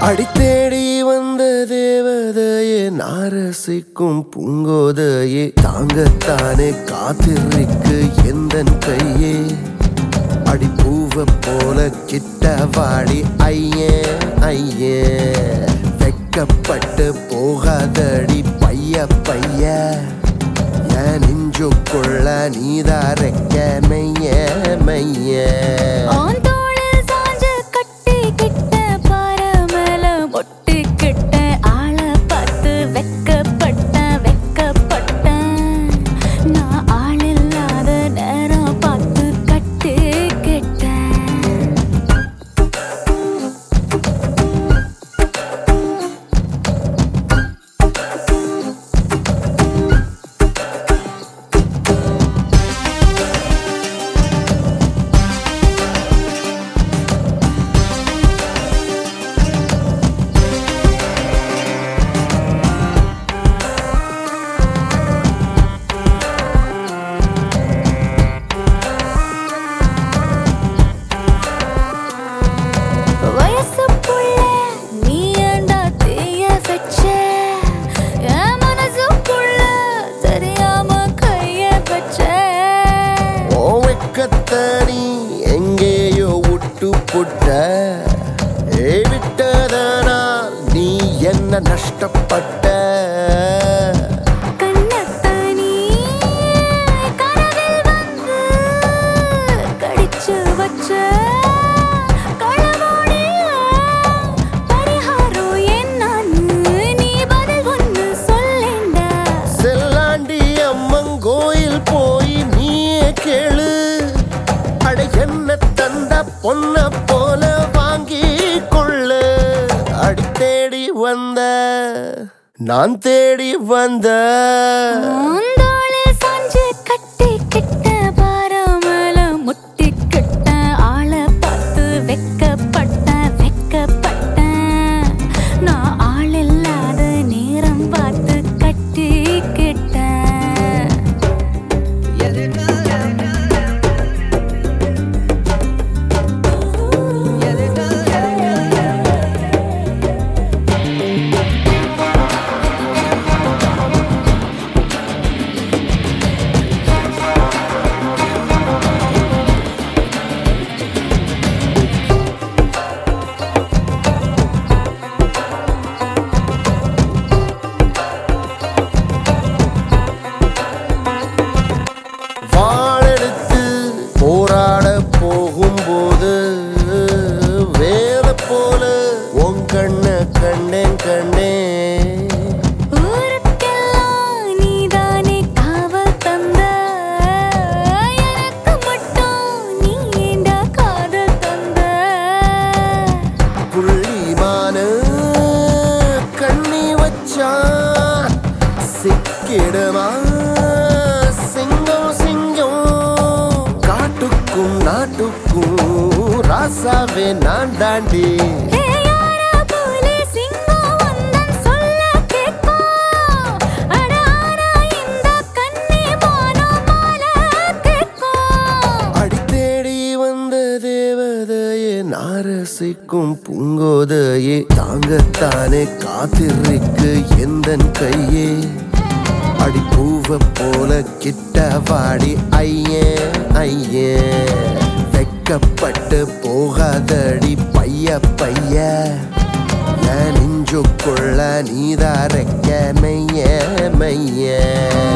அடித்தேடி வந்த தேவதையே நாரசிக்கும் பூங்கோதையே தாங்கத்தானே காத்திருக்கு எந்தன் கையே அடி பூவ போல கிட்ட வாடி ஐயே ஐயே வெக்கப்பட்டு போகாதடி பைய பைய என் நெஞ்சுக்குள்ள நீதாரைக்க மைய மைய ஆன் தோளில் சாஞ்சு கட்டிக்கிட்ட பாறை மேல ஒட்டிக்கிட்ட ஆளை பார்த்து வெக்கப்பட்டேன், வெக்கப்பட்டேன். நான் ஆள் இல்லாத நேரம் பார்த்து கட்டிக்கிட்டேன். வயசு புள்ள, நீ ஏன்டா தீய வச்ச? என் மனசுக்குள்ள தெரியாம கைய வச்ச ஓ வெக்கத்தனி எங்கேயோ விட்டு புட்ட ஏ விட்டதனால் நீ என்ன நஷ்டப்பட்ட கண்ணத்தானி கனவில் வந்து கடிச்சு வச்ச களவாடிய பரிகாரம் என்னன்னு நீ பதில் ஒண்ணு சொல்லேண்டா செல்லாண்டி அம்மன் கோயில் போய் நீயே கேளு அட என்ன தந்த பொன்ன போல வாங்கி கொள்ளு அடி தேடி வந்த நான் தேடி வந்த ஆந்தோளில் சாஞ்சு கட்டிக்கிட்ட பாரம் மேல முட்டிக்கிட்ட ஆளை பார்த்து வெக்கப்பட்டேன், வெக்கப்பட்டேன். நான் ஆள் இல்லாத நேரம் பார்த்து கட்டிக்கிட்டேன் வாழெடுத்து போராட போகும்போது வேற போல உன் கண்ண கண்டேன் கண்டேன் ஊருக்கெல்லாம் நீதானே காவல் தந்த எனக்கு மட்டும் நீ ஏண்டா காதல் தந்த புள்ளிமான கண்ணி வச்சான் சிக்கிடுமா சிங்கம் சிங்கம் காட்டுக்கும் நாட்டுக்கும் ராசாவே நான் தாண்டி ஏயாரா போலே சிங்கம் வந்தன் சொல்ல கேட்கும் அட ஆனா இந்த கண்ணி வானம் மாலை கேட்கும் அடி தேடி வந்த தேவதையே நாரசிக்கும் பூங்கோதையே தாங்கத்தானே காத்திருக்கு எந்தன் கையே அடி பூவ போல கிட்ட வாடி ஐயே ஐயே வெக்கப்பட்டு போகாதடி பைய பைய என் நெஞ்சுக்குள்ள நீதாரைக்க மைய மைய